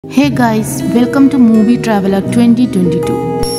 Hey guys, welcome to Movie Traveler 2022.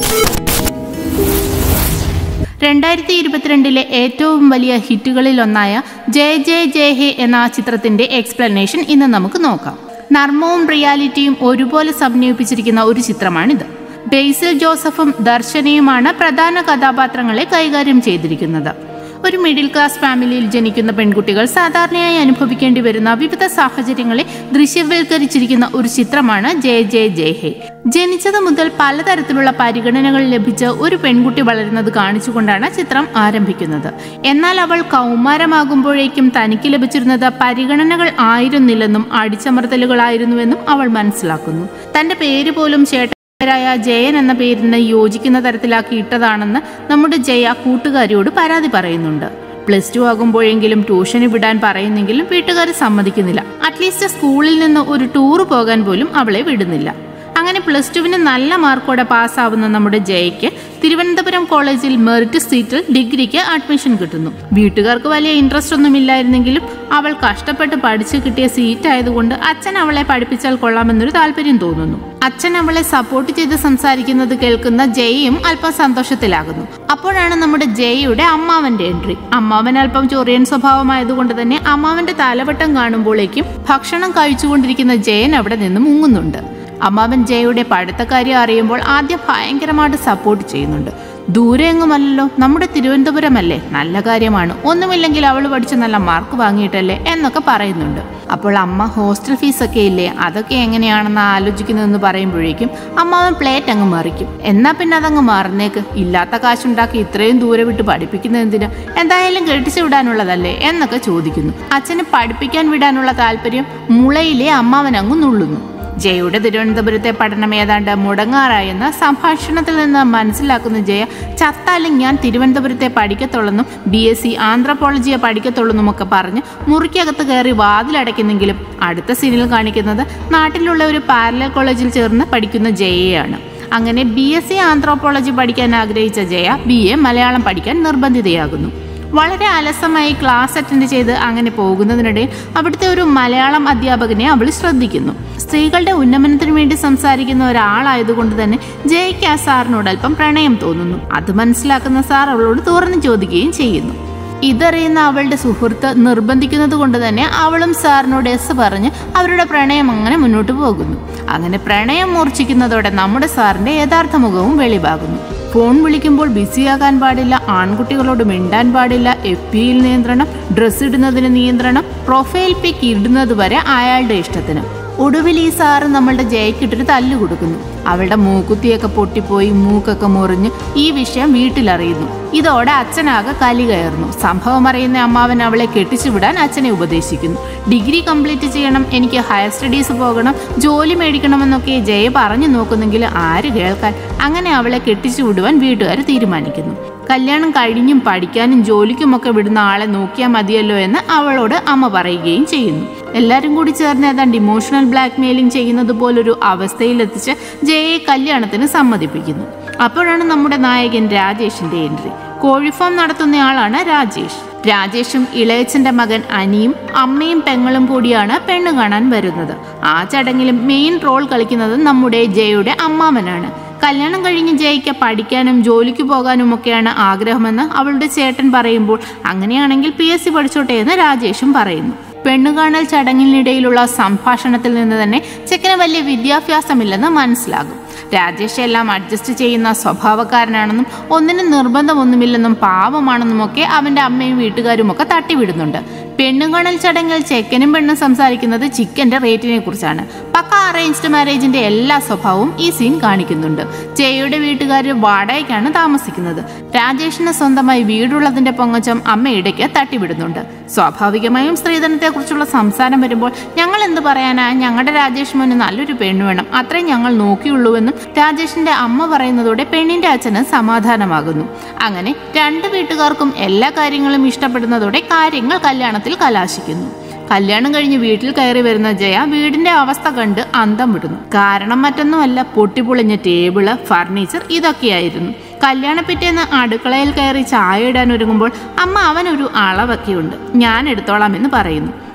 രണ്ടായിരത്തി ഇരുപത്തിരണ്ടിലെ ഏറ്റവും വലിയ ഹിറ്റുകളിലൊന്നായ ജയ ജയ ജയ ഹേ എന്ന ആ ചിത്രത്തിന്റെ എക്സ്പ്ലനേഷൻ ഇന്ന് നമുക്ക് നോക്കാം നർമ്മവും റിയാലിറ്റിയും ഒരുപോലെ സമന്വയിപ്പിച്ചിരിക്കുന്ന ഒരു ചിത്രമാണിത് ബേസിൽ ജോസഫും ദർശനയുമാണ് പ്രധാന കഥാപാത്രങ്ങളെ കൈകാര്യം ചെയ്തിരിക്കുന്നത് ഒരു മിഡിൽ ക്ലാസ് ഫാമിലിയിൽ ജനിക്കുന്ന പെൺകുട്ടികൾ സാധാരണയായി അനുഭവിക്കേണ്ടി വരുന്ന വിവിധ സാഹചര്യങ്ങളെ ദൃശ്യവൽക്കരിച്ചിരിക്കുന്ന ഒരു ചിത്രമാണ് ജയ ജയ ജയ ഹേ ജനിച്ചത് മുതൽ പലതരത്തിലുള്ള പരിഗണനകൾ ലഭിച്ച ഒരു പെൺകുട്ടി വളരുന്നത് കാണിച്ചുകൊണ്ടാണ് ചിത്രം ആരംഭിക്കുന്നത് എന്നാൽ അവൾ കൗമാരമാകുമ്പോഴേക്കും തനിക്ക് ലഭിച്ചിരുന്നത് പരിഗണനകൾ ആയിരുന്നില്ലെന്നും അടിച്ചമർത്തലുകളായിരുന്നുവെന്നും അവൾ മനസ്സിലാക്കുന്നു തന്റെ പേര് പോലും ചേട്ട ായ ജയൻ എന്ന പേരിന് യോജിക്കുന്ന തരത്തിലാക്കി ഇട്ടതാണെന്ന് നമ്മുടെ ജയ കൂട്ടുകാരിയോട് പരാതി പറയുന്നുണ്ട് പ്ലസ് ടു ആകുമ്പോഴെങ്കിലും ട്യൂഷന് വിടാൻ പറയുന്നെങ്കിലും വീട്ടുകാർ സമ്മതിക്കുന്നില്ല അറ്റ്ലീസ്റ്റ് സ്കൂളിൽ നിന്ന് ഒരു ടൂർ പോകാൻ പോലും അവളെ വിടുന്നില്ല അങ്ങനെ പ്ലസ് ടുവിന് നല്ല മാർക്കോടെ പാസ്സാവുന്ന നമ്മുടെ ജയയ്ക്ക് തിരുവനന്തപുരം കോളേജിൽ മെറിറ്റ് സീറ്റിൽ ഡിഗ്രിക്ക് അഡ്മിഷൻ കിട്ടുന്നു വീട്ടുകാർക്ക് വലിയ ഇൻട്രസ്റ്റ് ഒന്നും ഇല്ലായിരുന്നെങ്കിലും അവൾ കഷ്ടപ്പെട്ട് പഠിച്ചു കിട്ടിയ സീറ്റ് ആയതുകൊണ്ട് അച്ഛൻ അവളെ പഠിപ്പിച്ചാൽ കൊള്ളാമെന്നൊരു താല്പര്യം തോന്നുന്നു അച്ഛൻ അവളെ സപ്പോർട്ട് ചെയ്ത് സംസാരിക്കുന്നത് കേൾക്കുന്ന ജയയും അല്പം സന്തോഷത്തിലാകുന്നു അപ്പോഴാണ് നമ്മുടെ ജയയുടെ അമ്മാവന്റെ എൻട്രി അമ്മാവൻ അല്പം ചൊറിയൻ സ്വഭാവമായതുകൊണ്ട് തന്നെ അമ്മാവന്റെ തലവട്ടം കാണുമ്പോഴേക്കും ഭക്ഷണം കഴിച്ചുകൊണ്ടിരിക്കുന്ന ജയൻ അവിടെ നിന്ന് മുങ്ങുന്നുണ്ട് അമ്മാവൻ ജയയുടെ പഠിത്തക്കാര്യം അറിയുമ്പോൾ ആദ്യം ഭയങ്കരമായിട്ട് സപ്പോർട്ട് ചെയ്യുന്നുണ്ട് ദൂരെ എങ്ങുമല്ലല്ലോ നമ്മുടെ തിരുവനന്തപുരമല്ലേ നല്ല കാര്യമാണ് ഒന്നുമില്ലെങ്കിൽ അവൾ പഠിച്ച് നല്ല മാർക്ക് വാങ്ങിയിട്ടല്ലേ എന്നൊക്കെ പറയുന്നുണ്ട് അപ്പോൾ അമ്മ ഹോസ്റ്റൽ ഫീസൊക്കെ ഇല്ലേ അതൊക്കെ എങ്ങനെയാണെന്ന് ആലോചിക്കുന്നതെന്ന് പറയുമ്പോഴേക്കും അമ്മാവൻ പ്ലേറ്റ് അങ്ങ് മറിക്കും എന്നാ പിന്നെ അതങ്ങ് മറന്നേക്ക് ഇല്ലാത്ത കാശുണ്ടാക്കി ഇത്രയും ദൂരെ വിട്ട് പഠിപ്പിക്കുന്നത് എന്തിനാ എന്തായാലും കെട്ടിച്ചു വിടാനുള്ളതല്ലേ എന്നൊക്കെ ചോദിക്കുന്നു അച്ഛന് പഠിപ്പിക്കാൻ വിടാനുള്ള താല്പര്യം മുളയിലെ അമ്മാവൻ അങ്ങ് നുള്ളുന്നു ജയയുടെ തിരുവനന്തപുരത്തെ പഠനം ഏതാണ്ട് മുടങ്ങാറായെന്ന് സംഭാഷണത്തിൽ നിന്ന് മനസ്സിലാക്കുന്ന ജയ ചത്താലും ഞാൻ തിരുവനന്തപുരത്തെ പഠിക്കത്തുള്ളെന്നും ബി എസ് സി ആന്ത്രപ്പോളജിയെ പഠിക്കത്തുള്ളെന്നും ഒക്കെ പറഞ്ഞ് മുറിക്കകത്ത് കയറി വാതിലടയ്ക്കുന്നെങ്കിലും അടുത്ത സീനിൽ കാണിക്കുന്നത് നാട്ടിലുള്ള ഒരു പാരലൽ കോളേജിൽ ചേർന്ന് പഠിക്കുന്ന ജയയാണ് അങ്ങനെ ബി എസ് സി ആന്ത്രോപോളജി പഠിക്കാൻ ആഗ്രഹിച്ച ജയ ബി എ മലയാളം പഠിക്കാൻ നിർബന്ധിതയാകുന്നു വളരെ അലസമായി ക്ലാസ് അറ്റൻഡ് ചെയ്ത് അങ്ങനെ പോകുന്നതിനിടയിൽ അവിടുത്തെ ഒരു മലയാളം അധ്യാപകനെ അവൾ ശ്രദ്ധിക്കുന്നു സ്ത്രീകളുടെ ഉന്നമനത്തിനു വേണ്ടി സംസാരിക്കുന്ന ഒരാളായതുകൊണ്ട് തന്നെ ജയയ്ക്ക് ആ സാറിനോട് അല്പം പ്രണയം തോന്നുന്നു അത് മനസ്സിലാക്കുന്ന സാർ അവളോട് തുറന്നു ചോദിക്കുകയും ചെയ്യുന്നു ഇതറിയുന്ന അവളുടെ സുഹൃത്ത് നിർബന്ധിക്കുന്നത് കൊണ്ട് തന്നെ അവളും സാറിനോട് എസ് പറഞ്ഞ് അവരുടെ പ്രണയം അങ്ങനെ മുന്നോട്ട് പോകുന്നു അങ്ങനെ പ്രണയം മൂർച്ഛിക്കുന്നതോടെ നമ്മുടെ സാറിന്റെ യഥാർത്ഥ മുഖവും വെളിവാകുന്നു ഫോൺ വിളിക്കുമ്പോൾ ബിസിയാകാൻ പാടില്ല ആൺകുട്ടികളോട് മിണ്ടാൻ പാടില്ല എഫ് പിയിൽ നിയന്ത്രണം ഡ്രസ്സ് ഇടുന്നതിന് നിയന്ത്രണം പ്രൊഫൈൽ പിക്ക് ഇടുന്നത് വരെ അയാളുടെ ഇഷ്ടത്തിന് ഒടുവിൽ ഈ സാറ് നമ്മളുടെ ജയക്കിട്ടൊരു തല്ലു കൊടുക്കുന്നു അവളുടെ മൂക്കുത്തിയൊക്കെ പൊട്ടിപ്പോയി മൂക്കൊക്കെ മുറിഞ്ഞ് ഈ വിഷയം വീട്ടിലറിയുന്നു ഇതോടെ അച്ഛനാകെ കലി കയറുന്നു സംഭവം അറിയുന്ന അമ്മാവൻ അവളെ കെട്ടിച്ചു വിടാൻ അച്ഛനെ ഉപദേശിക്കുന്നു ഡിഗ്രി കംപ്ലീറ്റ് ചെയ്യണം എനിക്ക് ഹയർ സ്റ്റഡീസ് പോകണം ജോലി മേടിക്കണമെന്നൊക്കെ ജയ പറഞ്ഞു നോക്കുന്നെങ്കിൽ ആര് കേൾക്കാൻ അങ്ങനെ അവളെ കെട്ടിച്ചു വിടുവാൻ വീട്ടുകാർ തീരുമാനിക്കുന്നു കല്യാണം കഴിഞ്ഞും പഠിക്കാനും ജോലിക്കുമൊക്കെ വിടുന്ന ആളെ നോക്കിയാൽ മതിയല്ലോ എന്ന് അവളോട് അമ്മ പറയുകയും ചെയ്യുന്നു എല്ലാവരും കൂടി ചേർന്ന് ഏതാണ്ട് ഇമോഷണൽ ബ്ലാക്ക് മെയിലിംഗ് ചെയ്യുന്നത് പോലൊരു അവസ്ഥയിലെത്തിച്ച് ജയയെ കല്യാണത്തിന് സമ്മതിപ്പിക്കുന്നു അപ്പോഴാണ് നമ്മുടെ നായകൻ രാജേഷിന്റെ എൻട്രി കോഴിഫാം നടത്തുന്നയാളാണ് രാജേഷ് രാജേഷും ഇളയച്ചന്റെ മകൻ അനിയും അമ്മയും പെങ്ങളും കൂടിയാണ് പെണ്ണ് കാണാൻ വരുന്നത് ആ ചടങ്ങിലും മെയിൻ റോൾ കളിക്കുന്നത് നമ്മുടെ ജയയുടെ അമ്മാവനാണ് കല്യാണം കഴിഞ്ഞ് ജയിക്ക് പഠിക്കാനും ജോലിക്ക് പോകാനും ഒക്കെയാണ് ആഗ്രഹമെന്ന് അവളുടെ ചേട്ടൻ പറയുമ്പോൾ അങ്ങനെയാണെങ്കിൽ പി എസ് സി പഠിച്ചോട്ടെ എന്ന് രാജേഷും പറയുന്നു പെണ്ണുകാണൽ ചടങ്ങിനിടയിലുള്ള സംഭാഷണത്തിൽ നിന്ന് തന്നെ ചെക്കന് വലിയ വിദ്യാഭ്യാസമില്ലെന്ന് മനസ്സിലാകും രാജേഷ് എല്ലാം അഡ്ജസ്റ്റ് ചെയ്യുന്ന സ്വഭാവക്കാരനാണെന്നും ഒന്നിനും നിർബന്ധമൊന്നുമില്ലെന്നും പാവമാണെന്നുമൊക്കെ അവന്റെ അമ്മയും വീട്ടുകാരും ഒക്കെ തട്ടിവിടുന്നുണ്ട് പെണ്ണുകാണൽ ചടങ്ങിൽ ചെക്കനും പെണ്ണും സംസാരിക്കുന്നത് ചിക്കന്റെ റേറ്റിനെ കുറിച്ചാണ് പക്ക അറേഞ്ച്ഡ് മാരേജിന്റെ എല്ലാ സ്വഭാവവും ഈ സീൻ കാണിക്കുന്നുണ്ട് ജയയുടെ വീട്ടുകാർ വാടകയ്ക്കാണ് താമസിക്കുന്നത് രാജേഷിന് സ്വന്തമായി വീടുള്ളതിന്റെ പൊങ്ങച്ചം അമ്മ ഇടയ്ക്ക് തട്ടിവിടുന്നുണ്ട് സ്വാഭാവികമായും സ്ത്രീധനത്തെക്കുറിച്ചുള്ള സംസാരം വരുമ്പോൾ ഞങ്ങൾ എന്ത് പറയാനാ ഞങ്ങളുടെ രാജേഷ് മോന് നല്ലൊരു പെണ്ണ് വേണം അത്രയും ഞങ്ങൾ നോക്കിയുള്ളൂവെന്നും രാജേഷിന്റെ അമ്മ പറയുന്നതോടെ പെണ്ണിന്റെ അച്ഛന് സമാധാനമാകുന്നു അങ്ങനെ രണ്ട് വീട്ടുകാർക്കും എല്ലാ കാര്യങ്ങളും ഇഷ്ടപ്പെടുന്നതോടെ കാര്യങ്ങൾ കല്യാണത്തിൽ കലാശിക്കുന്നു കല്യാണം കഴിഞ്ഞ് വീട്ടിൽ കയറി വരുന്ന ജയ വീടിന്റെ അവസ്ഥ കണ്ട് അന്തം വിടുന്നു കാരണം മറ്റൊന്നുമല്ല പൊട്ടിപ്പൊളിഞ്ഞ ടേബിള് ഫർണിച്ചർ ഇതൊക്കെയായിരുന്നു കല്യാണ പിറ്റേന്ന് അടുക്കളയിൽ കയറി ചായ ഇടാൻ ഒരുങ്ങുമ്പോൾ അമ്മ അവനൊരു അളവൊക്കെ ഉണ്ട് ഞാൻ എടുത്തോളാം എന്ന് പറയുന്നു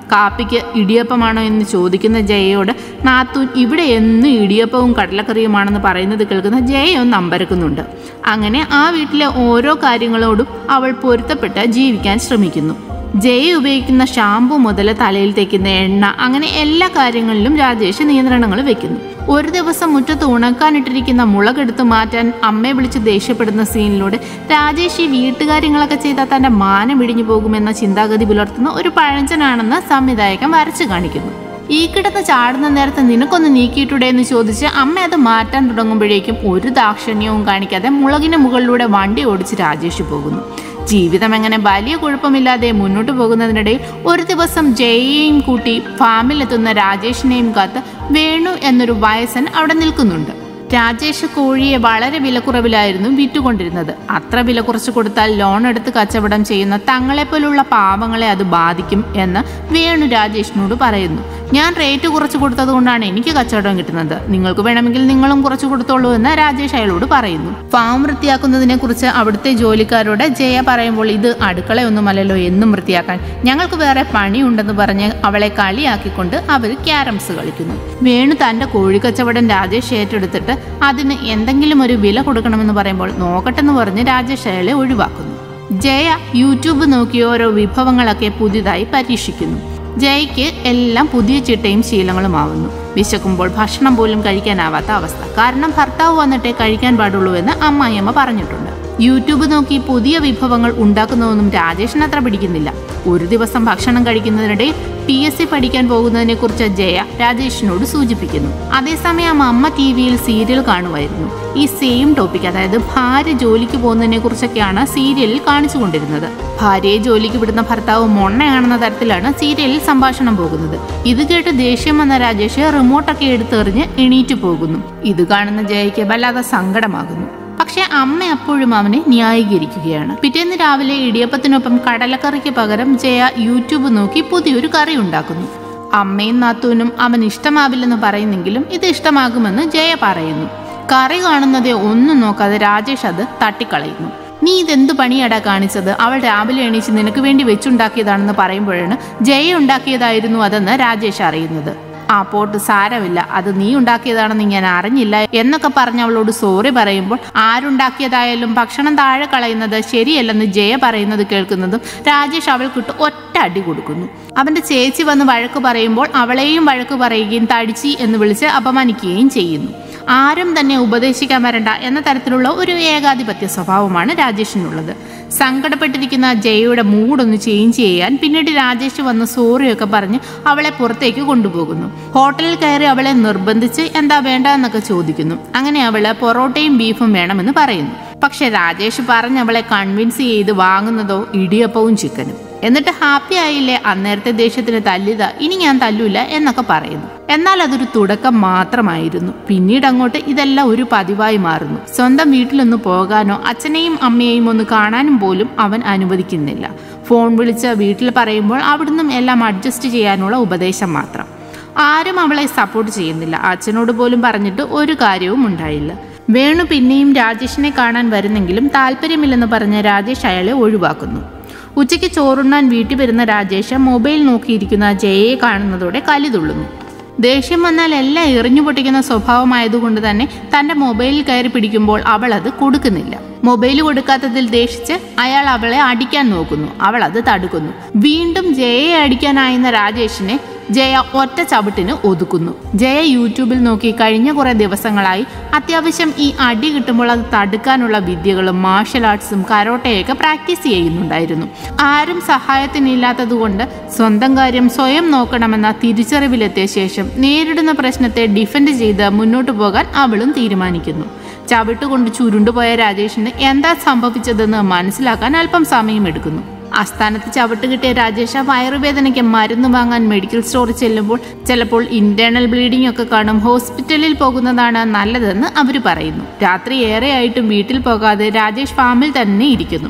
കാപ്പിക്ക് ഇടിയപ്പമാണോ എന്ന് ചോദിക്കുന്ന ജയയോട് നാത്തൂൻ ഇവിടെ എന്നും ഇടിയപ്പവും കടലക്കറിയുമാണെന്ന് പറയുന്നത് കേൾക്കുന്ന ജയ ഒന്ന് അമ്പരക്കുന്നുണ്ട് അങ്ങനെ ആ വീട്ടിലെ ഓരോ കാര്യങ്ങളോടും അവൾ പൊരുത്തപ്പെട്ട് ജീവിക്കാൻ ശ്രമിക്കുന്നു ജയ ഉപയോഗിക്കുന്ന ഷാമ്പു മുതൽ തലയിൽ തേക്കുന്ന എണ്ണ അങ്ങനെ എല്ലാ കാര്യങ്ങളിലും രാജേഷ് നിയന്ത്രണങ്ങൾ വെക്കുന്നു ഒരു ദിവസം മുറ്റത്ത് ഉണക്കാനിട്ടിരിക്കുന്ന മുളകെടുത്ത് മാറ്റാൻ അമ്മയെ വിളിച്ച് ദേഷ്യപ്പെടുന്ന സീനിലൂടെ രാജേഷ് ഈ വീട്ടുകാര്യങ്ങളൊക്കെ ചെയ്താൽ തന്റെ മാനം ഇടിഞ്ഞു പോകുമെന്ന ചിന്താഗതി പുലർത്തുന്ന ഒരു പഴഞ്ചനാണെന്ന് സംവിധായകൻ വരച്ചു കാണിക്കുന്നു ഈ കിടന്ന് ചാടുന്ന നേരത്ത് നിനക്കൊന്ന് നീക്കിയിട്ടൂടെ എന്ന് ചോദിച്ച് അമ്മ അത് മാറ്റാൻ തുടങ്ങുമ്പോഴേക്കും ഒരു ദാക്ഷിണ്യവും കാണിക്കാതെ മുളകിന് മുകളിലൂടെ വണ്ടി ഓടിച്ച് രാജേഷ് പോകുന്നു ജീവിതം എങ്ങനെ വലിയ കുഴപ്പമില്ലാതെ മുന്നോട്ട് പോകുന്നതിനിടയിൽ ഒരു ദിവസം ജയയെയും കൂട്ടി ഫാമിലെത്തുന്ന രാജേഷിനെയും കാത്ത് വേണു എന്നൊരു വയസ്സൻ അവിടെ നിൽക്കുന്നുണ്ട് രാജേഷ് കോഴിയെ വളരെ വിലക്കുറവിലായിരുന്നു വിറ്റുകൊണ്ടിരുന്നത് അത്ര വില കുറച്ച് കൊടുത്താൽ ലോൺ എടുത്ത് കച്ചവടം ചെയ്യുന്ന തങ്ങളെപ്പോലുള്ള പാവങ്ങളെ അത് ബാധിക്കും എന്ന് വേണു രാജേഷിനോട് പറയുന്നു ഞാൻ റേറ്റ് കുറച്ച് കൊടുത്തത് കൊണ്ടാണ് എനിക്ക് കച്ചവടം കിട്ടുന്നത് നിങ്ങൾക്ക് വേണമെങ്കിൽ നിങ്ങളും കുറച്ച് കൊടുത്തോളൂ എന്ന് രാജേഷ് അയാളോട് പറയുന്നു ഫാം വൃത്തിയാക്കുന്നതിനെ കുറിച്ച് അവിടുത്തെ ജോലിക്കാരോട് ജയ പറയുമ്പോൾ ഇത് അടുക്കളയൊന്നുമല്ലല്ലോ എന്നും വൃത്തിയാക്കാൻ ഞങ്ങൾക്ക് വേറെ പണിയുണ്ടെന്ന് പറഞ്ഞ് അവളെ കളിയാക്കിക്കൊണ്ട് അവർ ക്യാരംസ് കളിക്കുന്നു വേണു തന്റെ കോഴിക്കച്ചവടം രാജേഷ് ഏറ്റെടുത്തിട്ട് അതിന് എന്തെങ്കിലും ഒരു വില കൊടുക്കണമെന്ന് പറയുമ്പോൾ നോക്കട്ടെന്ന് പറഞ്ഞ് രാജേഷ് അയാളെ ഒഴിവാക്കുന്നു ജയ യൂട്യൂബ് നോക്കി ഓരോ വിഭവങ്ങളൊക്കെ പുതിയതായി പരീക്ഷിക്കുന്നു ജയയ്ക്ക് എല്ലാം പുതിയ ചിട്ടയും ശീലങ്ങളുമാവുന്നു വിശക്കുമ്പോൾ ഭക്ഷണം പോലും കഴിക്കാനാവാത്ത അവസ്ഥ കാരണം ഭർത്താവ് വന്നിട്ടേ കഴിക്കാൻ പാടുള്ളൂ എന്ന് അമ്മായിയമ്മ പറഞ്ഞിട്ടുണ്ട് യൂട്യൂബ് നോക്കി പുതിയ വിഭവങ്ങൾ ഉണ്ടാക്കുന്നതൊന്നും രാജേഷിന് അത്ര പിടിക്കുന്നില്ല ഒരു ദിവസം ഭക്ഷണം കഴിക്കുന്നതിനിടയിൽ പി എസ് സി പഠിക്കാൻ പോകുന്നതിനെ കുറിച്ച് ജയ രാജേഷിനോട് സൂചിപ്പിക്കുന്നു അതേസമയം അമ്മ ടി വിയിൽ സീരിയൽ കാണുമായിരുന്നു ഈ സെയിം ടോപ്പിക് അതായത് ഭാര്യ ജോലിക്ക് പോകുന്നതിനെ കുറിച്ചൊക്കെയാണ് സീരിയലിൽ കാണിച്ചുകൊണ്ടിരുന്നത് ഭാര്യയെ ജോലിക്ക് വിടുന്ന ഭർത്താവ് മൊണ്ണയാണെന്ന തരത്തിലാണ് സീരിയലിൽ സംഭാഷണം പോകുന്നത് ഇത് കേട്ട് ദേഷ്യം വന്ന രാജേഷ് റിമോട്ടൊക്കെ എടുത്തെറിഞ്ഞ് എണീറ്റ് പോകുന്നു ഇത് കാണുന്ന ജയയ്ക്ക് വല്ലാതെ സങ്കടമാകുന്നു പക്ഷെ അമ്മ അപ്പോഴും അവനെ ന്യായീകരിക്കുകയാണ് പിറ്റേന്ന് രാവിലെ ഇടിയപ്പത്തിനൊപ്പം കടലക്കറിക്ക് പകരം ജയ യൂട്യൂബ് നോക്കി പുതിയൊരു കറി ഉണ്ടാക്കുന്നു അമ്മയും നാത്തൂനും അവൻ ഇഷ്ടമാവില്ലെന്ന് പറയുന്നെങ്കിലും ഇത് ഇഷ്ടമാകുമെന്ന് ജയ പറയുന്നു കറി കാണുന്നതേ ഒന്നും നോക്കാതെ രാജേഷ് അത് തട്ടിക്കളയുന്നു നീ ഇതെന്ത് പണിയാടാ കാണിച്ചത് അവൾ രാവിലെ എണീച്ച് നിനക്ക് വേണ്ടി വെച്ചുണ്ടാക്കിയതാണെന്ന് പറയുമ്പോഴാണ് ജയ ഉണ്ടാക്കിയതായിരുന്നു അതെന്ന് രാജേഷ് അറിയുന്നത് ആ പോട്ട് സാരമില്ല അത് നീ ഉണ്ടാക്കിയതാണെന്ന് ഞാൻ അറിഞ്ഞില്ല എന്നൊക്കെ പറഞ്ഞ് അവളോട് സോറി പറയുമ്പോൾ ആരുണ്ടാക്കിയതായാലും ഭക്ഷണം താഴെ കളയുന്നത് ശരിയല്ലെന്ന് ജയ പറയുന്നത് കേൾക്കുന്നതും രാജേഷ് അവൾക്കിട്ട് ഒറ്റ അടി കൊടുക്കുന്നു അവന്റെ ചേച്ചി വന്ന് വഴക്ക് പറയുമ്പോൾ അവളെയും വഴക്ക് പറയുകയും തടിച്ചി എന്ന് വിളിച്ച് അപമാനിക്കുകയും ചെയ്യുന്നു ആരും തന്നെ ഉപദേശിക്കാൻ വരണ്ട എന്ന തരത്തിലുള്ള ഒരു ഏകാധിപത്യ സ്വഭാവമാണ് രാജേഷിനുള്ളത് സങ്കടപ്പെട്ടിരിക്കുന്ന ജയയുടെ മൂഡൊന്ന് ചേഞ്ച് ചെയ്യാൻ പിന്നീട് രാജേഷ് വന്ന് സോറിയൊക്കെ പറഞ്ഞ് അവളെ പുറത്തേക്ക് കൊണ്ടുപോകുന്നു ഹോട്ടലിൽ കയറി അവളെ നിർബന്ധിച്ച് എന്താ വേണ്ട എന്നൊക്കെ ചോദിക്കുന്നു അങ്ങനെ അവള് പൊറോട്ടയും ബീഫും വേണമെന്ന് പറയുന്നു പക്ഷെ രാജേഷ് പറഞ്ഞ് അവളെ കൺവിൻസ് ചെയ്ത് വാങ്ങുന്നതോ ഇടിയപ്പവും ചിക്കനും എന്നിട്ട് ഹാപ്പി ആയില്ലേ അന്നേരത്തെ ദേഷ്യത്തിന് തല്ലിത ഇനി ഞാൻ തല്ലൂല എന്നൊക്കെ പറയുന്നു എന്നാൽ അതൊരു തുടക്കം മാത്രമായിരുന്നു പിന്നീട് അങ്ങോട്ട് ഇതെല്ലാം ഒരു പതിവായി മാറുന്നു സ്വന്തം വീട്ടിലൊന്ന് പോകാനോ അച്ഛനെയും അമ്മയെയും ഒന്ന് കാണാനും പോലും അവൻ അനുവദിക്കുന്നില്ല ഫോൺ വിളിച്ച് വീട്ടിൽ പറയുമ്പോൾ അവിടുന്നും എല്ലാം അഡ്ജസ്റ്റ് ചെയ്യാനുള്ള ഉപദേശം മാത്രം ആരും അവളെ സപ്പോർട്ട് ചെയ്യുന്നില്ല അച്ഛനോട് പോലും പറഞ്ഞിട്ട് ഒരു കാര്യവും ഉണ്ടായില്ല വേണു പിന്നെയും രാജേഷിനെ കാണാൻ വരുന്നെങ്കിലും താല്പര്യമില്ലെന്ന് പറഞ്ഞ് രാജേഷ് അയാളെ ഒഴിവാക്കുന്നു ഉച്ചയ്ക്ക് ചോറുണ്ണാൻ വീട്ടിൽ വരുന്ന രാജേഷ് മൊബൈൽ നോക്കിയിരിക്കുന്ന ജയയെ കാണുന്നതോടെ കലിതുള്ളുന്നു ദേഷ്യം വന്നാൽ എല്ലാം എറിഞ്ഞു പൊട്ടിക്കുന്ന സ്വഭാവമായതുകൊണ്ട് തന്നെ തന്റെ മൊബൈലിൽ കയറി പിടിക്കുമ്പോൾ അവൾ അത് കൊടുക്കുന്നില്ല മൊബൈൽ കൊടുക്കാത്തതിൽ ദേഷിച്ച് അയാൾ അവളെ അടിക്കാൻ നോക്കുന്നു അവൾ അത് തടുക്കുന്നു വീണ്ടും ജയയെ അടിക്കാനായുന്ന രാജേഷിനെ ജയ ഒറ്റ ചവിട്ടിന് ഒതുക്കുന്നു ജയ യൂട്യൂബിൽ നോക്കി കഴിഞ്ഞ കുറെ ദിവസങ്ങളായി അത്യാവശ്യം ഈ അടി കിട്ടുമ്പോൾ അത് തടുക്കാനുള്ള വിദ്യകളും മാർഷൽ ആർട്സും കരോട്ടയൊക്കെ പ്രാക്ടീസ് ചെയ്യുന്നുണ്ടായിരുന്നു ആരും സഹായത്തിനില്ലാത്തതുകൊണ്ട് സ്വന്തം കാര്യം സ്വയം നോക്കണമെന്ന തിരിച്ചറിവിലെത്തിയ ശേഷം നേരിടുന്ന പ്രശ്നത്തെ ഡിഫെൻഡ് ചെയ്ത് മുന്നോട്ട് പോകാൻ അവളും തീരുമാനിക്കുന്നു ചവിട്ടുകൊണ്ട് ചുരുണ്ടുപോയ രാജേഷിന് എന്താ സംഭവിച്ചതെന്ന് മനസ്സിലാക്കാൻ അല്പം സമയമെടുക്കുന്നു ആസ്ഥാനത്ത് ചവിട്ട് കിട്ടിയ രാജേഷ് വയറുവേദനയ്ക്ക് മരുന്ന് വാങ്ങാൻ മെഡിക്കൽ സ്റ്റോറിൽ ചെല്ലുമ്പോൾ ചിലപ്പോൾ ഇന്റേണൽ ബ്ലീഡിംഗ് ഒക്കെ കാണും ഹോസ്പിറ്റലിൽ പോകുന്നതാണ് നല്ലതെന്ന് അവർ പറയുന്നു രാത്രി ഏറെയായിട്ടും വീട്ടിൽ പോകാതെ രാജേഷ് ഫാമിൽ തന്നെ ഇരിക്കുന്നു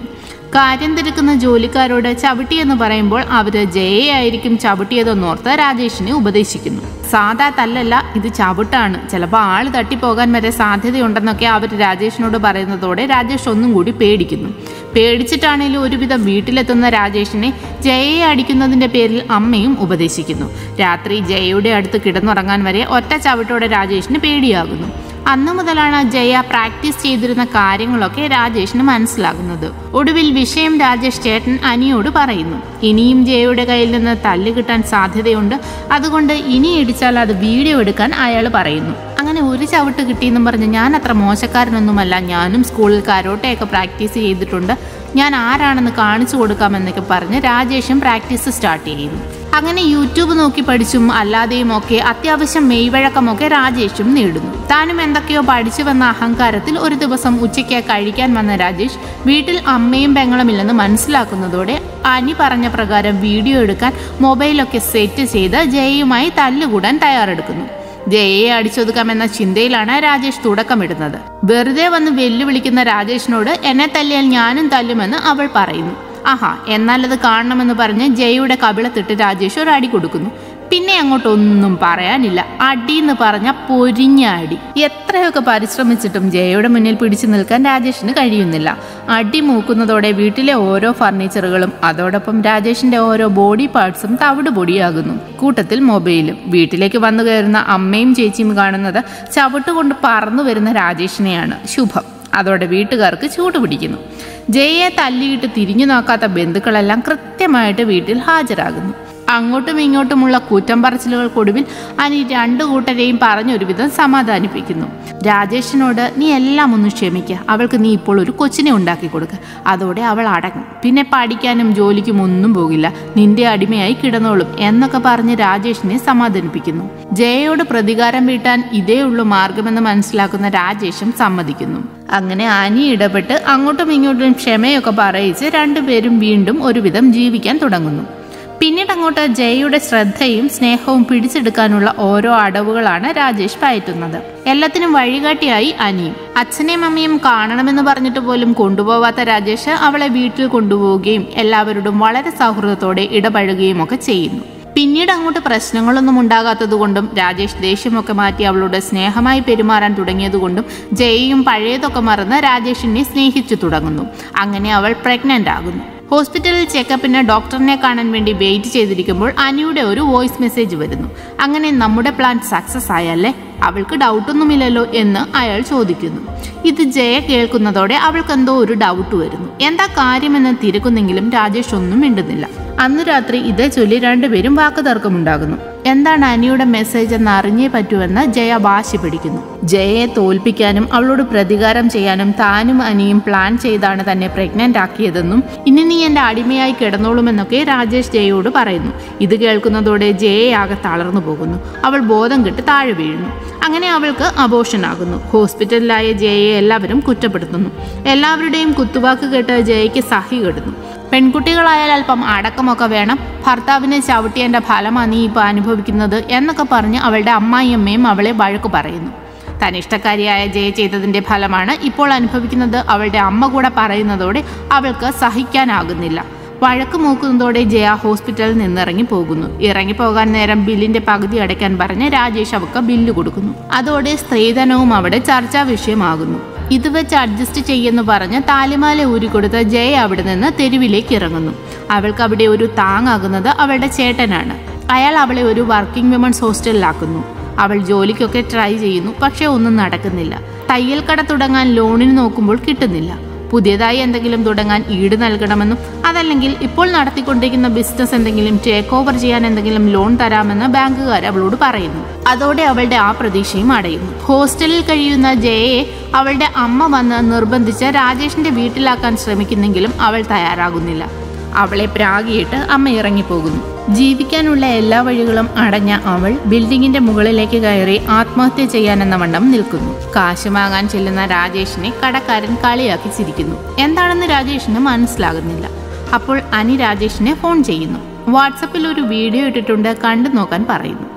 കാര്യം തിരക്കുന്ന ജോലിക്കാരോട് ചവിട്ടിയെന്ന് പറയുമ്പോൾ അവര് ജയയായിരിക്കും ചവിട്ടിയതെന്നോർത്ത് രാജേഷിനെ ഉപദേശിക്കുന്നു സാധാ തല്ലല്ല ഇത് ചവിട്ടാണ് ചിലപ്പോൾ ആള് തട്ടിപ്പോകാൻ വരെ സാധ്യതയുണ്ടെന്നൊക്കെ അവർ രാജേഷിനോട് പറയുന്നതോടെ രാജേഷ് ഒന്നും കൂടി പേടിക്കുന്നു പേടിച്ചിട്ടാണേലും ഒരുവിധം വീട്ടിലെത്തുന്ന രാജേഷിനെ ജയയെ അടിക്കുന്നതിന്റെ പേരിൽ അമ്മയും ഉപദേശിക്കുന്നു രാത്രി ജയയുടെ അടുത്ത് കിടന്നുറങ്ങാൻ വരെ ഒറ്റ ചവിട്ടോടെ രാജേഷിന് പേടിയാകുന്നു അന്നു മുതലാണ് ജയ പ്രാക്ടീസ് ചെയ്തിരുന്ന കാര്യങ്ങളൊക്കെ രാജേഷിന് മനസ്സിലാകുന്നത് ഒടുവിൽ വിഷയം രാജേഷ് ചേട്ടൻ അനിയോട് പറയുന്നു ഇനിയും ജയയുടെ കയ്യിൽ നിന്ന് തല്ല് കിട്ടാൻ സാധ്യതയുണ്ട് അതുകൊണ്ട് ഇനി ഇടിച്ചാൽ അത് വീഡിയോ എടുക്കാൻ അയാൾ പറയുന്നു അങ്ങനെ ഒരു ചവിട്ട് കിട്ടിയെന്നും പറഞ്ഞ് ഞാൻ അത്ര മോശക്കാരനൊന്നുമല്ല ഞാനും സ്കൂളിൽ കരോട്ടയൊക്കെ പ്രാക്ടീസ് ചെയ്തിട്ടുണ്ട് ഞാൻ ആരാണെന്ന് കാണിച്ചു കൊടുക്കാമെന്നൊക്കെ പറഞ്ഞ് രാജേഷും പ്രാക്ടീസ് സ്റ്റാർട്ട് ചെയ്യുന്നു അങ്ങനെ യൂട്യൂബ് നോക്കി പഠിച്ചും അല്ലാതെയും ഒക്കെ അത്യാവശ്യം മെയ്വഴക്കമൊക്കെ രാജേഷും നേടുന്നു താനും എന്തൊക്കെയോ പഠിച്ചു വന്ന അഹങ്കാരത്തിൽ ഒരു ദിവസം ഉച്ചയ്ക്ക് കഴിക്കാൻ വന്ന രാജേഷ് വീട്ടിൽ അമ്മയും പെങ്ങളുമില്ലെന്ന് മനസ്സിലാക്കുന്നതോടെ അനി പറഞ്ഞ പ്രകാരം വീഡിയോ എടുക്കാൻ മൊബൈലൊക്കെ സെറ്റ് ചെയ്ത് ജയയുമായി തല്ലുകൂടാൻ തയ്യാറെടുക്കുന്നു ജയയെ അടിച്ചൊതുക്കാമെന്ന ചിന്തയിലാണ് രാജേഷ് തുടക്കമിടുന്നത് വെറുതെ വന്ന് വെല്ലുവിളിക്കുന്ന രാജേഷിനോട് എന്നെ തല്ലിയാൽ ഞാനും തല്ലുമെന്ന് അവൾ പറയുന്നു ആഹാ എന്നാൽ അത് കാണണമെന്ന് പറഞ്ഞ് ജയയുടെ കവിളത്തിട്ട് രാജേഷ് ഒരു അടി കൊടുക്കുന്നു പിന്നെ അങ്ങോട്ടൊന്നും പറയാനില്ല അടി എന്ന് പറഞ്ഞ പൊരിഞ്ഞ അടി എത്രയൊക്കെ പരിശ്രമിച്ചിട്ടും ജയയുടെ മുന്നിൽ പിടിച്ചു നിൽക്കാൻ രാജേഷിന് കഴിയുന്നില്ല അടി മൂക്കുന്നതോടെ വീട്ടിലെ ഓരോ ഫർണിച്ചറുകളും അതോടൊപ്പം രാജേഷിന്റെ ഓരോ ബോഡി പാർട്സും തവിട് പൊടിയാകുന്നു കൂട്ടത്തിൽ മൊബൈലും വീട്ടിലേക്ക് വന്നു കയറുന്ന അമ്മയും ചേച്ചിയും കാണുന്നത് ചവിട്ടുകൊണ്ട് പറന്നു വരുന്ന രാജേഷിനെയാണ് ശുഭം അതോടെ വീട്ടുകാർക്ക് ചൂട് പിടിക്കുന്നു ജയയെ തല്ലിയിട്ട് തിരിഞ്ഞു നോക്കാത്ത ബന്ധുക്കളെല്ലാം കൃത്യമായിട്ട് വീട്ടിൽ ഹാജരാകുന്നു അങ്ങോട്ടും ഇങ്ങോട്ടുമുള്ള കൂറ്റം പറച്ചിലുകൾക്കൊടുവിൽ അനി രണ്ടു കൂട്ടരെയും പറഞ്ഞൊരുവിധം സമാധാനിപ്പിക്കുന്നു രാജേഷിനോട് നീ എല്ലാം ഒന്ന് ക്ഷമിക്കുക അവൾക്ക് നീ ഇപ്പോൾ ഒരു കൊച്ചിനെ ഉണ്ടാക്കി കൊടുക്കുക അതോടെ അവൾ അടങ്ങും പിന്നെ പഠിക്കാനും ജോലിക്കും ഒന്നും പോകില്ല നിന്റെ അടിമയായി കിടന്നോളും എന്നൊക്കെ പറഞ്ഞ് രാജേഷിനെ സമാധാനിപ്പിക്കുന്നു ജയയോട് പ്രതികാരം വീട്ടാൻ ഇതേ ഉള്ളൂ മാർഗമെന്ന് മനസ്സിലാക്കുന്ന രാജേഷും സമ്മതിക്കുന്നു അങ്ങനെ അനി ഇടപെട്ട് അങ്ങോട്ടും ഇങ്ങോട്ടും ക്ഷമയൊക്കെ പറയിച്ച് രണ്ടുപേരും വീണ്ടും ഒരുവിധം ജീവിക്കാൻ തുടങ്ങുന്നു പിന്നീട് അങ്ങോട്ട് ജയയുടെ ശ്രദ്ധയും സ്നേഹവും പിടിച്ചെടുക്കാനുള്ള ഓരോ അടവുകളാണ് രാജേഷ് പയറ്റുന്നത് എല്ലാത്തിനും വഴികാട്ടിയായി അനിയും അച്ഛനെയും അമ്മയും കാണണമെന്ന് പറഞ്ഞിട്ട് പോലും കൊണ്ടുപോവാത്ത രാജേഷ് അവളെ വീട്ടിൽ കൊണ്ടുപോവുകയും എല്ലാവരോടും വളരെ സൗഹൃദത്തോടെ ഇടപഴകുകയും ഒക്കെ ചെയ്യുന്നു പിന്നീട് അങ്ങോട്ട് പ്രശ്നങ്ങളൊന്നും ഉണ്ടാകാത്തതുകൊണ്ടും രാജേഷ് ദേഷ്യമൊക്കെ മാറ്റി അവളോട് സ്നേഹമായി പെരുമാറാൻ തുടങ്ങിയതുകൊണ്ടും ജയയും പഴയതൊക്കെ മറന്ന് രാജേഷിനെ സ്നേഹിച്ചു തുടങ്ങുന്നു അങ്ങനെ അവൾ പ്രഗ്നന്റ് ആകുന്നു ഹോസ്പിറ്റലിൽ ചെക്കപ്പിന് ഡോക്ടറിനെ കാണാൻ വേണ്ടി വെയിറ്റ് ചെയ്തിരിക്കുമ്പോൾ അനിയുടെ ഒരു വോയിസ് മെസ്സേജ് വരുന്നു അങ്ങനെ നമ്മുടെ പ്ലാൻ സക്സസ് ആയല്ലേ അവൾക്ക് ഡൗട്ടൊന്നുമില്ലല്ലോ എന്ന് അയാൾ ചോദിക്കുന്നു ഇത് ജയ കേൾക്കുന്നതോടെ അവൾക്ക് എന്തോ ഒരു ഡൗട്ട് വരുന്നു എന്താ കാര്യമെന്ന് തിരക്കുന്നെങ്കിലും രാജേഷ് ഒന്നും മിണ്ടുന്നില്ല അന്ന് രാത്രി ഇതേ ചൊല്ലി രണ്ടുപേരും വാക്കുതർക്കമുണ്ടാകുന്നു എന്താണ് അനിയുടെ മെസ്സേജ് എന്ന് അറിഞ്ഞേ പറ്റുമെന്ന് ജയ വാശി പിടിക്കുന്നു ജയയെ തോൽപ്പിക്കാനും അവളോട് പ്രതികാരം ചെയ്യാനും താനും അനിയും പ്ലാൻ ചെയ്താണ് തന്നെ പ്രഗ്നന്റ് ആക്കിയതെന്നും ഇനി നീ എന്റെ അടിമയായി കിടന്നോളുമെന്നൊക്കെ രാജേഷ് ജയയോട് പറയുന്നു ഇത് കേൾക്കുന്നതോടെ ജയയാകെ തളർന്നു പോകുന്നു അവൾ ബോധം കെട്ട് താഴെ വീഴുന്നു അങ്ങനെ അവൾക്ക് അബോഷൻ ആകുന്നു ഹോസ്പിറ്റലിലായ ജയയെ എല്ലാവരും കുറ്റപ്പെടുത്തുന്നു എല്ലാവരുടെയും കുത്തുവാക്ക് കേട്ട് ജയയ്ക്ക് സഹി കെടുന്നു പെൺകുട്ടികളായാൽ അല്പം അടക്കമൊക്കെ വേണം ഭർത്താവിനെ ചവിട്ടിയതിന്റെ ഫലമാണ് നീ ഇപ്പോൾ അനുഭവിക്കുന്നത് എന്നൊക്കെ പറഞ്ഞ് അവളുടെ അമ്മായിയമ്മയും അവളെ വഴക്കു പറയുന്നു തനിഷ്ടക്കാരിയായ ജയ ചെയ്തതിന്റെ ഫലമാണ് ഇപ്പോൾ അനുഭവിക്കുന്നത് അവളുടെ അമ്മ കൂടെ പറയുന്നതോടെ അവൾക്ക് സഹിക്കാനാകുന്നില്ല വഴക്ക് മൂക്കുന്നതോടെ ജയ ഹോസ്പിറ്റലിൽ നിന്നിറങ്ങി പോകുന്നു ഇറങ്ങിപ്പോകാൻ നേരം ബില്ലിന്റെ പകുതി അടയ്ക്കാൻ പറഞ്ഞ് രാജേഷ് അവക്ക് ബില്ല് കൊടുക്കുന്നു അതോടെ സ്ത്രീധനവും അവിടെ ചർച്ചാ വിഷയമാകുന്നു ഇത് വെച്ച് അഡ്ജസ്റ്റ് ചെയ്യുന്നു പറഞ്ഞ് താലിമാല ഊരിക്കൊടുത്ത ജയ അവിടെ നിന്ന് തെരുവിലേക്ക് ഇറങ്ങുന്നു അവൾക്ക് അവിടെ ഒരു താങ്ങാകുന്നത് അവളുടെ ചേട്ടനാണ് അയാൾ അവളെ ഒരു വർക്കിംഗ് വിമൻസ് ഹോസ്റ്റലിലാക്കുന്നു അവൾ ജോലിക്കൊക്കെ ട്രൈ ചെയ്യുന്നു പക്ഷെ ഒന്നും നടക്കുന്നില്ല തയ്യൽ കട തുടങ്ങാൻ ലോണിന് നോക്കുമ്പോൾ കിട്ടുന്നില്ല പുതിയതായി എന്തെങ്കിലും തുടങ്ങാൻ ഈട് നൽകണമെന്നും അതല്ലെങ്കിൽ ഇപ്പോൾ നടത്തിക്കൊണ്ടിരിക്കുന്ന ബിസിനസ് എന്തെങ്കിലും ടേക്ക് ഓവർ ചെയ്യാൻ എന്തെങ്കിലും ലോൺ തരാമെന്ന് ബാങ്കുകാർ അവളോട് പറയുന്നു അതോടെ അവളുടെ ആ പ്രതീക്ഷയും അടയുന്നു ഹോസ്റ്റലിൽ കഴിയുന്ന ജയയെ അവളുടെ അമ്മ വന്ന് നിർബന്ധിച്ച് രാജേഷിന്റെ വീട്ടിലാക്കാൻ ശ്രമിക്കുന്നെങ്കിലും അവൾ തയ്യാറാകുന്നില്ല അവളെ പ്രാഗിയിട്ട് അമ്മ ഇറങ്ങിപ്പോകുന്നു ജീവിക്കാനുള്ള എല്ലാ വഴികളും അടഞ്ഞ അവൾ ബിൽഡിങ്ങിന്റെ മുകളിലേക്ക് കയറി ആത്മഹത്യ ചെയ്യാനെന്ന വണ്ണം നിൽക്കുന്നു കാശ് വാങ്ങാൻ ചെല്ലുന്ന രാജേഷിനെ കടക്കാരൻ കളിയാക്കി ചിരിക്കുന്നു എന്താണെന്ന് രാജേഷിന് മനസ്സിലാകുന്നില്ല അപ്പോൾ അനി രാജേഷിനെ ഫോൺ ചെയ്യുന്നു വാട്സപ്പിൽ ഒരു വീഡിയോ ഇട്ടിട്ടുണ്ട് കണ്ടു നോക്കാൻ പറയുന്നു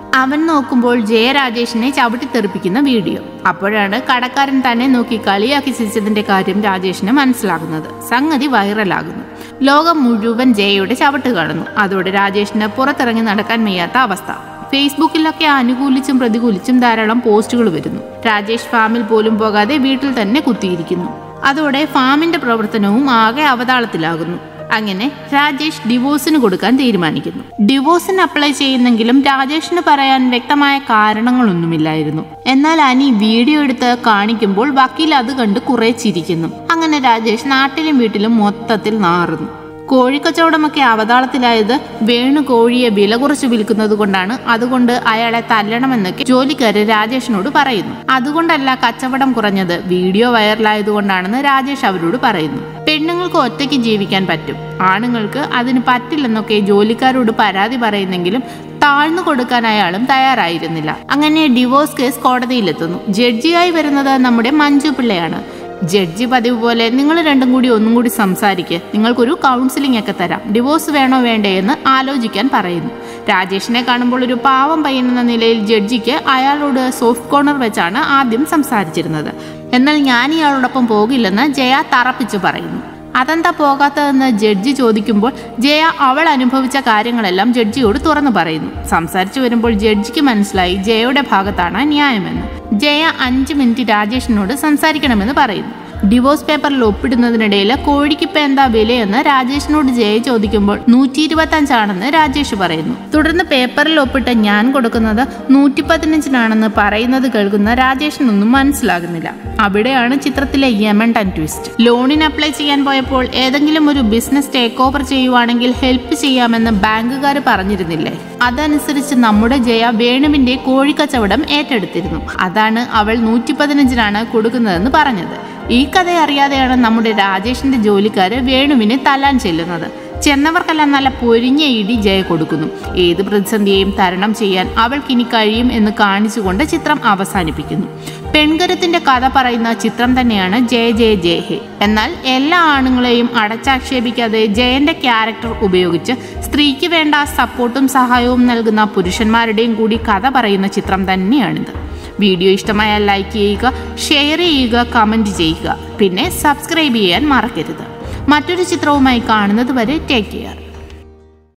അവൻ നോക്കുമ്പോൾ ജയരാജേഷിനെ ചവിട്ടിത്തെറിപ്പിക്കുന്ന വീഡിയോ അപ്പോഴാണ് കടക്കാരൻ തന്നെ നോക്കി കളിയാക്കി ചിരിച്ചതിന്റെ കാര്യം രാജേഷിന് മനസ്സിലാകുന്നത് സംഗതി വൈറലാകുന്നു ലോകം മുഴുവൻ ജയയുടെ ചവിട്ട് കാണുന്നു അതോടെ രാജേഷിന് പുറത്തിറങ്ങി നടക്കാൻ വയ്യാത്ത അവസ്ഥ ഫേസ്ബുക്കിലൊക്കെ അനുകൂലിച്ചും പ്രതികൂലിച്ചും ധാരാളം പോസ്റ്റുകൾ വരുന്നു രാജേഷ് ഫാമിൽ പോലും പോകാതെ വീട്ടിൽ തന്നെ കുത്തിയിരിക്കുന്നു അതോടെ ഫാമിന്റെ പ്രവർത്തനവും ആകെ അവതാളത്തിലാകുന്നു അങ്ങനെ രാജേഷ് ഡിവോഴ്സിന് കൊടുക്കാൻ തീരുമാനിക്കുന്നു ഡിവോഴ്സിന് അപ്ലൈ ചെയ്യുന്നെങ്കിലും രാജേഷിന് പറയാൻ വ്യക്തമായ കാരണങ്ങളൊന്നുമില്ലായിരുന്നു എന്നാൽ അനി വീഡിയോ എടുത്ത് കാണിക്കുമ്പോൾ വക്കീൽ അത് കണ്ട് കുറെ ചിരിക്കുന്നു അങ്ങനെ രാജേഷ് നാട്ടിലും വീട്ടിലും മൊത്തത്തിൽ നാറുന്നു കോഴിക്കച്ചവടമൊക്കെ അവതാളത്തിലായത് വേണു കോഴിയെ വില കുറച്ച് വിൽക്കുന്നത് കൊണ്ടാണ് അതുകൊണ്ട് അയാളെ തല്ലണമെന്നൊക്കെ ജോലിക്കാര് രാജേഷിനോട് പറയുന്നു അതുകൊണ്ടല്ല കച്ചവടം കുറഞ്ഞത് വീഡിയോ വൈറലായതുകൊണ്ടാണെന്ന് രാജേഷ് അവരോട് പറയുന്നു പെണ്ണുങ്ങൾക്ക് ഒറ്റയ്ക്ക് ജീവിക്കാൻ പറ്റും ആണുങ്ങൾക്ക് അതിന് പറ്റില്ലെന്നൊക്കെ ജോലിക്കാരോട് പരാതി പറയുന്നെങ്കിലും താഴ്ന്നു കൊടുക്കാൻ അയാളും തയ്യാറായിരുന്നില്ല അങ്ങനെ ഡിവോഴ്സ് കേസ് കോടതിയിലെത്തുന്നു ജഡ്ജിയായി വരുന്നത് നമ്മുടെ മഞ്ജു പിള്ളയാണ് ജഡ്ജി പതിവ് പോലെ നിങ്ങൾ രണ്ടും കൂടി ഒന്നും കൂടി സംസാരിക്കുക നിങ്ങൾക്കൊരു കൗൺസിലിംഗ് ഒക്കെ തരാം ഡിവോഴ്സ് വേണോ വേണ്ടേ എന്ന് ആലോചിക്കാൻ പറയുന്നു രാജേഷിനെ കാണുമ്പോൾ ഒരു പാവം പയ്യൻ എന്ന നിലയിൽ ജഡ്ജിക്ക് അയാളോട് സോഫ്റ്റ് കോർണർ വെച്ചാണ് ആദ്യം സംസാരിച്ചിരുന്നത് എന്നാൽ ഞാൻ ഇയാളോടൊപ്പം പോകില്ലെന്ന് ജയ തറപ്പിച്ചു പറയുന്നു അതെന്താ പോകാത്തതെന്ന് ജഡ്ജി ചോദിക്കുമ്പോൾ ജയ അവൾ അനുഭവിച്ച കാര്യങ്ങളെല്ലാം ജഡ്ജിയോട് തുറന്നു പറയുന്നു സംസാരിച്ചു വരുമ്പോൾ ജഡ്ജിക്ക് മനസ്സിലായി ജയയുടെ ഭാഗത്താണ് ന്യായമെന്ന് ജയ അഞ്ച് മിനിറ്റ് രാജേഷിനോട് സംസാരിക്കണമെന്ന് പറയുന്നു ഡിവോഴ്സ് പേപ്പറിൽ ഒപ്പിടുന്നതിനിടയിൽ കോഴിക്കിപ്പ എന്താ വിലയെന്ന് രാജേഷിനോട് ജയ ചോദിക്കുമ്പോൾ നൂറ്റി ഇരുപത്തി അഞ്ചാണെന്ന് രാജേഷ് പറയുന്നു തുടർന്ന് പേപ്പറിൽ ഒപ്പിട്ട് ഞാൻ കൊടുക്കുന്നത് നൂറ്റി പതിനഞ്ചിനാണെന്ന് പറയുന്നത് കേൾക്കുന്ന രാജേഷിനൊന്നും മനസ്സിലാകുന്നില്ല അവിടെയാണ് ചിത്രത്തിലെ യമൻ ടൻ ട്വിസ്റ്റ് ലോണിന് അപ്ലൈ ചെയ്യാൻ പോയപ്പോൾ ഏതെങ്കിലും ഒരു ബിസിനസ് ടേക്ക് ഓവർ ചെയ്യുവാണെങ്കിൽ ഹെൽപ്പ് ചെയ്യാമെന്ന് ബാങ്കുകാർ പറഞ്ഞിരുന്നില്ലേ അതനുസരിച്ച് നമ്മുടെ ജയ വേണുവിന്റെ കോഴിക്കച്ചവടം ഏറ്റെടുത്തിരുന്നു അതാണ് അവൾ നൂറ്റി പതിനഞ്ചിനാണ് കൊടുക്കുന്നതെന്ന് പറഞ്ഞത് ഈ കഥ അറിയാതെയാണ് നമ്മുടെ രാജേഷിന്റെ ജോലിക്കാര് വേണുവിനെ തല്ലാൻ ചെല്ലുന്നത് ചെന്നവർക്കെല്ലാം നല്ല പൊരിഞ്ഞ ഇടി ജയ കൊടുക്കുന്നു ഏത് പ്രതിസന്ധിയെയും തരണം ചെയ്യാൻ അവൾക്കിനി കഴിയും എന്ന് കാണിച്ചുകൊണ്ട് ചിത്രം അവസാനിപ്പിക്കുന്നു പെൺകരുത്തിന്റെ കഥ പറയുന്ന ചിത്രം തന്നെയാണ് ജയ ജയ ജയ ഹേ എന്നാൽ എല്ലാ ആണുങ്ങളെയും അടച്ചാക്ഷേപിക്കാതെ ജയന്റെ ക്യാരക്ടർ ഉപയോഗിച്ച് സ്ത്രീക്ക് വേണ്ട സപ്പോർട്ടും സഹായവും നൽകുന്ന പുരുഷന്മാരുടെയും കൂടി കഥ പറയുന്ന ചിത്രം തന്നെയാണിത് വീഡിയോ ഇഷ്ടമായാൽ ലൈക്ക് ചെയ്യുക ഷെയർ ചെയ്യുക കമൻറ്റ് ചെയ്യുക പിന്നെ സബ്സ്ക്രൈബ് ചെയ്യാൻ മറക്കരുത് മറ്റൊരു ചിത്രവുമായി കാണുന്നത് വരെ ടേക്ക് കെയർ